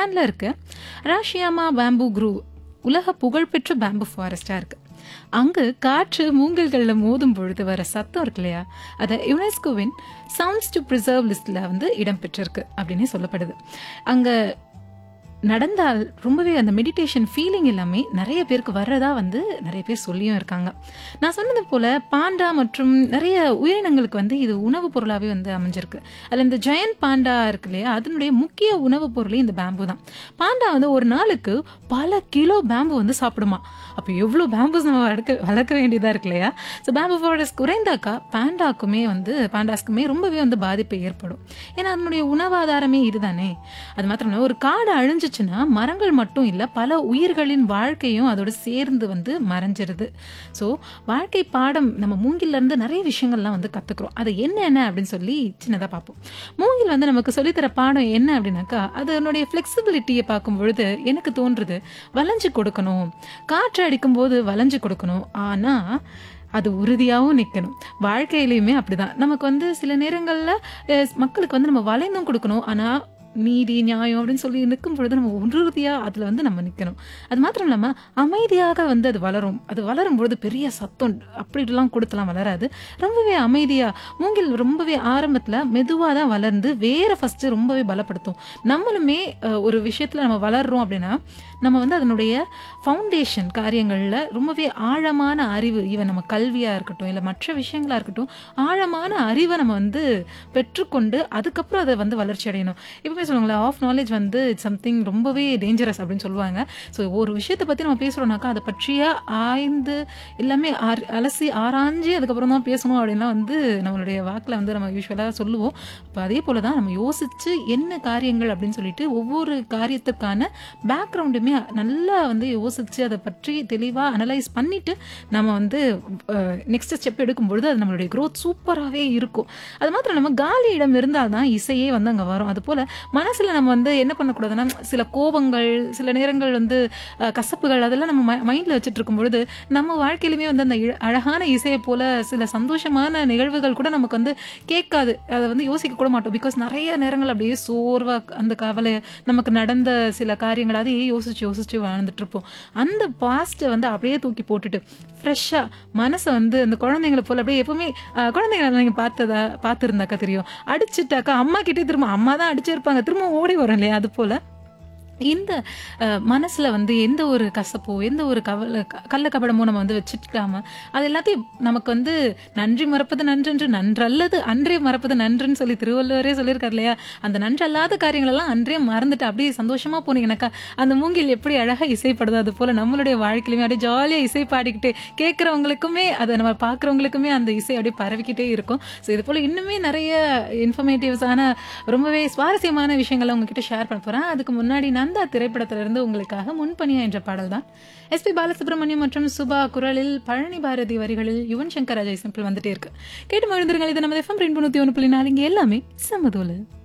ஜப்பானில் இருக்க ராஷியாமா bamboo crew உலக புகழ்பெற்ற பேம்பு ஃபாரஸ்டாக இருக்கு அங்கு காற்று மூங்கல்களில் மோதும் பொழுது வர சத்தம் இருக்கு இல்லையா அதை யுனெஸ்கோவின் சவுண்ட்ஸ் டு ப்ரிசர்வ் லிஸ்ட்டில் வந்து இடம்பெற்றிருக்கு அப்படின்னு சொல்லப்படுது அங்கே நடந்தால் ரொம்பவே அந்த மெடிடேஷன் ஃபீலிங் எல்லாமே நிறைய பேருக்கு வர்றதா வந்து நிறைய பேர் சொல்லியும் இருக்காங்க நான் சொன்னது போல பாண்டா மற்றும் நிறைய உயிரினங்களுக்கு வந்து இது உணவுப் பொருளாகவே வந்து அமைஞ்சிருக்கு அதில் இந்த ஜெயன் பாண்டா இருக்கு இல்லையா அதனுடைய முக்கிய உணவுப் பொருளே இந்த பேம்பு தான் பாண்டா வந்து ஒரு நாளுக்கு பல கிலோ பேம்பு வந்து சாப்பிடுமா அப்போ எவ்வளோ பேம்பூஸ் நம்ம வளர்க்க வளர்க்க வேண்டியதாக இருக்கு இல்லையா ஸோ பேம்பு ஃபாரஸ்ட் குறைந்தாக்கா பாண்டாக்குமே வந்து பாண்டாஸ்க்குமே ரொம்பவே வந்து பாதிப்பு ஏற்படும் ஏன்னா அதனுடைய உணவாதாரமே இதுதானே அது மாத்திரம் இல்ல, ஒரு காடு அழிஞ்சிச்சுன்னா மரங்கள் மட்டும் இல்லை பல உயிர்களின் வாழ்க்கையும் அதோட சேர்ந்து வந்து மறைஞ்சிருது ஸோ வாழ்க்கை பாடம் நம்ம மூங்கில்ல இருந்து நிறைய விஷயங்கள்லாம் வந்து கற்றுக்குறோம் அது என்ன என்ன அப்படின்னு சொல்லி சின்னதாக பார்ப்போம் மூங்கில் வந்து நமக்கு சொல்லித்தர பாடம் என்ன அப்படின்னாக்கா அதனுடைய ஃப்ளெக்சிபிலிட்டியை பார்க்கும் பொழுது எனக்கு தோன்றுது வளைஞ்சு கொடுக்கணும் காற்று அடிக்கும்போது வளைஞ்சு கொடுக்கணும் ஆனால் அது உறுதியாகவும் நிற்கணும் வாழ்க்கையிலையுமே அப்படிதான் நமக்கு வந்து சில நேரங்களில் மக்களுக்கு வந்து நம்ம வளைந்தும் கொடுக்கணும் ஆனால் நீதி நியாயம் அப்படின்னு சொல்லி நிற்கும் பொழுது நம்ம உறுதியாக அதில் வந்து நம்ம நிற்கணும் அது மாத்திரம் இல்லாமல் அமைதியாக வந்து அது வளரும் அது வளரும் பொழுது பெரிய சத்தம் அப்படிலாம் கொடுத்தலாம் வளராது ரொம்பவே அமைதியாக மூங்கில் ரொம்பவே ஆரம்பத்தில் மெதுவாக தான் வளர்ந்து வேற ஃபஸ்ட்டு ரொம்பவே பலப்படுத்தும் நம்மளுமே அஹ், ஒரு விஷயத்தில் நம்ம வளர்றோம் அப்படின்னா நம்ம வந்து அதனுடைய ஃபவுண்டேஷன் காரியங்களில் ரொம்பவே ஆழமான அறிவு ஈவன் நம்ம கல்வியாக இருக்கட்டும் இல்லை மற்ற விஷயங்களாக இருக்கட்டும் ஆழமான அறிவை நம்ம வந்து பெற்றுக்கொண்டு அதுக்கப்புறம் அதை வந்து வளர்ச்சி அடையணும் எப்பவுமே சொல்லுவாங்களே ஆஃப் நாலேஜ் வந்து இட்ஸ் சம்திங் ரொம்பவே டேஞ்சரஸ் அப்படின்னு சொல்லுவாங்க ஸோ ஒரு விஷயத்தை பற்றி நம்ம பேசுகிறோம்னாக்கா அதை பற்றிய ஆய்ந்து எல்லாமே ஆர் அலசி ஆராய்ஞ்சு அதுக்கப்புறம் தான் பேசணும் அப்படின்லாம் வந்து நம்மளுடைய வாக்கில் வந்து நம்ம யூஸ்வலாக சொல்லுவோம் இப்போ அதே போல் தான் நம்ம யோசித்து என்ன காரியங்கள் அப்படின்னு சொல்லிட்டு ஒவ்வொரு காரியத்துக்கான பேக்ரவுண்டுமே நல்லா வந்து யோசித்து அதை பற்றி தெளிவாக அனலைஸ் பண்ணிவிட்டு நம்ம வந்து நெக்ஸ்ட் ஸ்டெப் எடுக்கும்பொழுது அது நம்மளுடைய growth சூப்பராகவே இருக்கும் அது மாத்திரம் நம்ம காலி இடம் இருந்தால் தான் இசையே வந்து அங்கே வரும் அது போல் மனசில் நம்ம வந்து என்ன பண்ணக்கூடாதுன்னா சில கோபங்கள் சில நேரங்கள் வந்து அஹ், கசப்புகள் அதெல்லாம் நம்ம மைண்டில் வச்சுட்டு இருக்கும் பொழுது நம்ம வாழ்க்கையிலுமே வந்து அந்த இழ- அழகான இசையை போல சில சந்தோஷமான நிகழ்வுகள் கூட நமக்கு வந்து கேட்காது அதை வந்து யோசிக்க கூட மாட்டோம் பிகாஸ் நிறைய நேரங்கள் அப்படியே சோர்வா அந்த கவலை நமக்கு நடந்த சில காரியங்கள் அதையே யோசிச்சு யோசிச்சு வாழ்ந்துட்டு இருப்போம் அந்த பாஸ்ட்டை வந்து அப்படியே தூக்கி போட்டுட்டு ஃப்ரெஷ்ஷாக மனசை வந்து அந்த குழந்தைங்களை போல அப்படியே எப்பவுமே அஹ், குழந்தைங்களை நீங்கள் பார்த்ததா பார்த்துருந்தாக்கா தெரியும் அடிச்சுட்டாக்கா அம்மா கிட்டே திரும்ப அம்மா தான் அடிச்சிருப்பாங்க திரும்ப ஓடி வரும் இல்லையா அது போல இந்த அஹ், மனசுல வந்து எந்த ஒரு கசப்போ எந்த ஒரு கவலை க- கள்ள கபடமோ நம்ம வந்து வச்சுக்காம அது எல்லாத்தையும் நமக்கு வந்து நன்றி மறப்பது நன்றென்று நன்றல்லது அன்றே மறப்பது நன்றுன்னு சொல்லி திருவள்ளுவரே சொல்லியிருக்காரு இல்லையா அந்த நன்றல்லாத காரியங்கள் எல்லாம் அன்றே மறந்துட்டு அப்படியே சந்தோஷமா போனீங்கன்னாக்கா அந்த மூங்கில் எப்படி அழகா இசைப்படுதோ அது போல நம்மளுடைய வாழ்க்கையிலுமே அப்படியே ஜாலியா இசை பாடிக்கிட்டு கேட்கறவங்களுக்குமே அதை நம்ம பார்க்குறவங்களுக்குமே அந்த இசை அப்படியே பரவிக்கிட்டே இருக்கும் ஸோ இது போல இன்னுமே நிறைய இன்ஃபர்மேட்டிவ்ஸான ரொம்பவே சுவாரஸ்யமான விஷயங்களை உங்ககிட்ட ஷேர் பண்ண போறேன் அதுக்கு முன்னாடி நந்தா திரைப்படத்திலிருந்து உங்களுக்காக முன்பணியா என்ற பாடல் தான் எஸ்பி பாலசுப்ரமணியம் மற்றும் சுபா குரலில் பழனி பாரதி வரிகளில் யுவன் சங்கர் ராஜா சிம்பிள் வந்துட்டே இருக்கு கேட்டு மழுந்துருங்கள் இது நம்ம எஃப்எம் ரெண்டு நூற்றி ஒன்று புள்ளி நாலு இங்கே எல்லாமே சமதோல